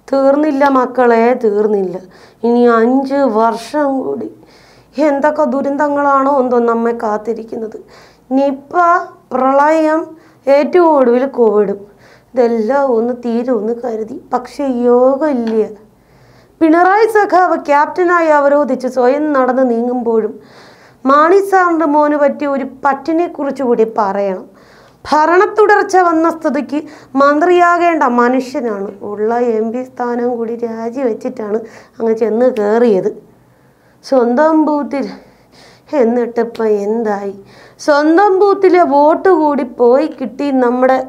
തീർന്നില്ല മക്കളെ തീർന്നില്ല ഇനി അഞ്ച് വർഷം കൂടി എന്തൊക്കെ ദുരന്തങ്ങളാണോ എന്തോ നമ്മെ കാത്തിരിക്കുന്നത് നിപ്പ പ്രളയം ഏറ്റവും ഒടുവിൽ കോവിഡും ഇതെല്ലാം ഒന്ന് തീരുമെന്ന് കരുതി പക്ഷെ യോഗം ഇല്ല പിണറായി സഖാവ് ക്യാപ്റ്റനായി അവരോധിച്ച് സ്വയം നടന്ന് നീങ്ങുമ്പോഴും മാണി സാറിൻ്റെ മോന് പറ്റിയ ഒരു പറ്റിനെ കുറിച്ച് കൂടി പറയണം ഭരണത്തുടർച്ച വന്ന സ്ഥിതിക്ക് മന്ത്രിയാകേണ്ട മനുഷ്യനാണ് ഉള്ള എം പി സ്ഥാനം കൂടി രാജിവെച്ചിട്ടാണ് അങ്ങ് ചെന്ന് കയറിയത് സ്വന്തം ബൂത്തിൽ എന്നിട്ടിപ്പം എന്തായി സ്വന്തം ബൂത്തിലെ വോട്ട് കൂടി പോയി കിട്ടി നമ്മുടെ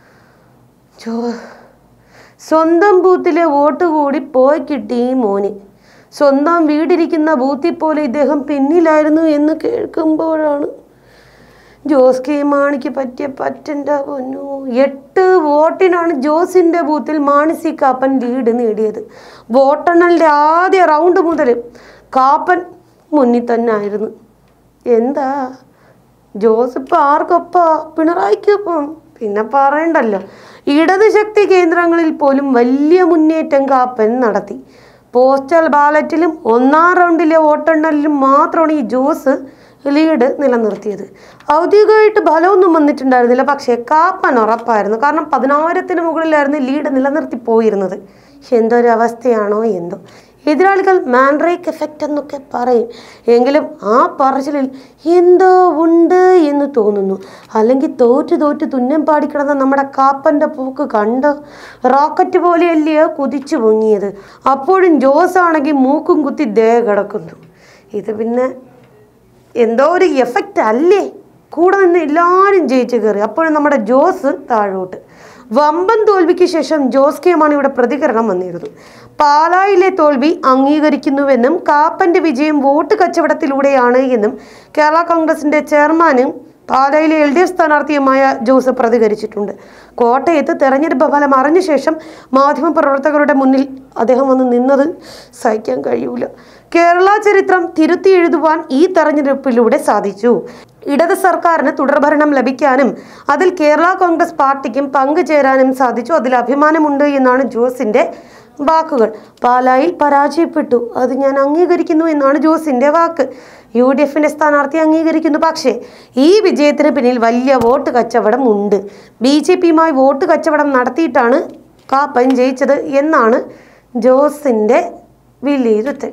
ചോ സ്വന്തം ബൂത്തിലെ വോട്ട് കൂടി പോയി കിട്ടി ഈ മോന് സ്വന്തം വീടിരിക്കുന്ന ബൂത്തിൽ പോലെ ഇദ്ദേഹം പിന്നിലായിരുന്നു എന്ന് കേൾക്കുമ്പോഴാണ് ജോസ് കെ മാണിക്ക് പറ്റിയ പറ്റൻ്റെ പൊന്നു എട്ട് വോട്ടിനാണ് ജോസിൻ്റെ ബൂത്തിൽ മാണി സി കാപ്പൻ ലീഡ് നേടിയത് വോട്ടെണ്ണലിൻ്റെ ആദ്യ റൗണ്ട് മുതൽ കാപ്പൻ മുന്നിൽ തന്നെ ആയിരുന്നു എന്താ ജോസ് ഇപ്പം ആർക്കൊപ്പാ പിണറായിക്കൊപ്പം പിന്നെ പറയണ്ടല്ലോ ഇടത് ശക്തി കേന്ദ്രങ്ങളിൽ പോലും വലിയ മുന്നേറ്റം കാപ്പൻ നടത്തി പോസ്റ്റൽ ബാലറ്റിലും ഒന്നാം റൗണ്ടിലെ വോട്ടെണ്ണലിലും മാത്രമാണ് ഈ ജോസ് ലീഡ് നിലനിർത്തിയത് ഔദ്യോഗികമായിട്ട് ഫലമൊന്നും വന്നിട്ടുണ്ടായിരുന്നില്ല പക്ഷേ കാപ്പൻ ഉറപ്പായിരുന്നു കാരണം പതിനായിരത്തിന് മുകളിലായിരുന്നു ലീഡ് നിലനിർത്തി പോയിരുന്നത് എന്തൊരവസ്ഥയാണോ എന്തോ എതിരാളികൾ മാൻഡ്രേക്ക് എഫക്റ്റ് എന്നൊക്കെ പറയും എങ്കിലും ആ പറച്ചിലിൽ എന്തോ ഉണ്ട് എന്ന് തോന്നുന്നു അല്ലെങ്കിൽ തോറ്റ് തോറ്റ് തുന്നം പാടിക്കിടന്ന നമ്മുടെ കാപ്പൻ്റെ പോക്ക് കണ്ടോ റോക്കറ്റ് പോലെയല്ലയോ കുതിച്ചു പൊങ്ങിയത് അപ്പോഴും ജോസ് ആണെങ്കിൽ മൂക്കും കുത്തി ദേ കിടക്കുന്നു ഇത് പിന്നെ എന്തോ ഒരു എഫക്റ്റ് അല്ലേ കൂടെ നിന്ന് എല്ലാവരും ജയിച്ചു കയറി അപ്പോഴും നമ്മുടെ ജോസ് താഴോട്ട് വമ്പൻ തോൽവിക്ക് ശേഷം ജോസ് കെ മാണിയുടെ പ്രതികരണം വന്നിരുന്നു പാലായിലെ തോൽവി അംഗീകരിക്കുന്നുവെന്നും കാപ്പന്റെ വിജയം വോട്ട് കച്ചവടത്തിലൂടെയാണ് എന്നും കേരള കോൺഗ്രസിന്റെ ചെയർമാനും പാലായിലെ എൽ ഡി എഫ് സ്ഥാനാർത്ഥിയുമായ ജോസഫ് പ്രതികരിച്ചിട്ടുണ്ട് കോട്ടയത്ത് തെരഞ്ഞെടുപ്പ് ഫലം അറിഞ്ഞ ശേഷം മാധ്യമപ്രവർത്തകരുടെ മുന്നിൽ അദ്ദേഹം വന്ന് നിന്നത് സഹിക്കാൻ കഴിയൂല കേരള ചരിത്രം തിരുത്തി എഴുതുവാൻ ഈ തെരഞ്ഞെടുപ്പിലൂടെ സാധിച്ചു ഇടത് സർക്കാരിന് തുടർഭരണം ലഭിക്കാനും അതിൽ കേരള കോൺഗ്രസ് പാർട്ടിക്കും പങ്കുചേരാനും സാധിച്ചു അതിൽ അഭിമാനമുണ്ട് എന്നാണ് ജോസിന്റെ വാക്കുകൾ പാലായിൽ പരാജയപ്പെട്ടു അത് ഞാൻ അംഗീകരിക്കുന്നു എന്നാണ് ജോസിന്റെ വാക്ക് യു ഡി എഫിന്റെ സ്ഥാനാർത്ഥി അംഗീകരിക്കുന്നു പക്ഷേ ഈ വിജയത്തിന് പിന്നിൽ വലിയ വോട്ട് കച്ചവടം ഉണ്ട് ബി ജെ പിയുമായി വോട്ട് കച്ചവടം നടത്തിയിട്ടാണ് കാപ്പൻ ജയിച്ചത് എന്നാണ് ജോസിന്റെ വിലയിരുത്തൽ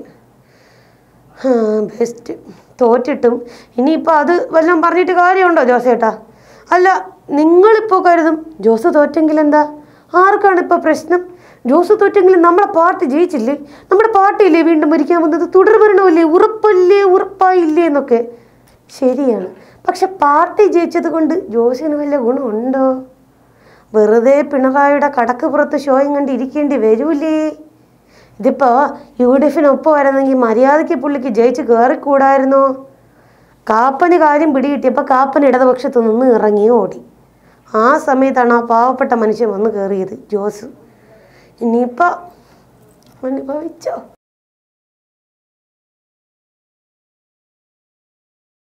ബെസ്റ്റ് തോറ്റിട്ടും ഇനിയിപ്പോൾ അത് വല്ലതും പറഞ്ഞിട്ട് കാര്യമുണ്ടോ ജോസേട്ടാ അല്ല നിങ്ങളിപ്പോൾ കരുതും ജോസ് തോറ്റെങ്കിൽ എന്താ ആർക്കാണ് ഇപ്പോൾ പ്രശ്നം ജോസ് തോറ്റെങ്കിൽ നമ്മളെ പാർട്ടി ജയിച്ചില്ലേ നമ്മുടെ പാർട്ടിയില്ലേ വീണ്ടും ഭരിക്കാൻ വന്നത് തുടർഭരണമല്ലേ ഉറപ്പല്ലേ ഉറപ്പായില്ലേ എന്നൊക്കെ ശരിയാണ് പക്ഷെ പാർട്ടി ജയിച്ചത് കൊണ്ട് ജോസിന് വല്ല ഗുണമുണ്ടോ വെറുതെ പിണറായിയുടെ കടക്ക് പുറത്ത് ഷോയും കണ്ട് ഇരിക്കേണ്ടി വരൂലേ ഇതിപ്പോ യു ഡി എഫിനൊപ്പം വരുന്നെങ്കിൽ മര്യാദയ്ക്ക് പുള്ളിക്ക് ജയിച്ച് കയറിക്കൂടായിരുന്നോ കാപ്പന് കാര്യം പിടികിട്ടിയപ്പോൾ കാപ്പൻ ഇടതുപക്ഷത്ത് നിന്ന് ഇറങ്ങി ഓടി ആ സമയത്താണ് ആ പാവപ്പെട്ട മനുഷ്യൻ വന്ന് കയറിയത് ജോസ് ഇനിയിപ്പോൾ അനുഭവിച്ചോ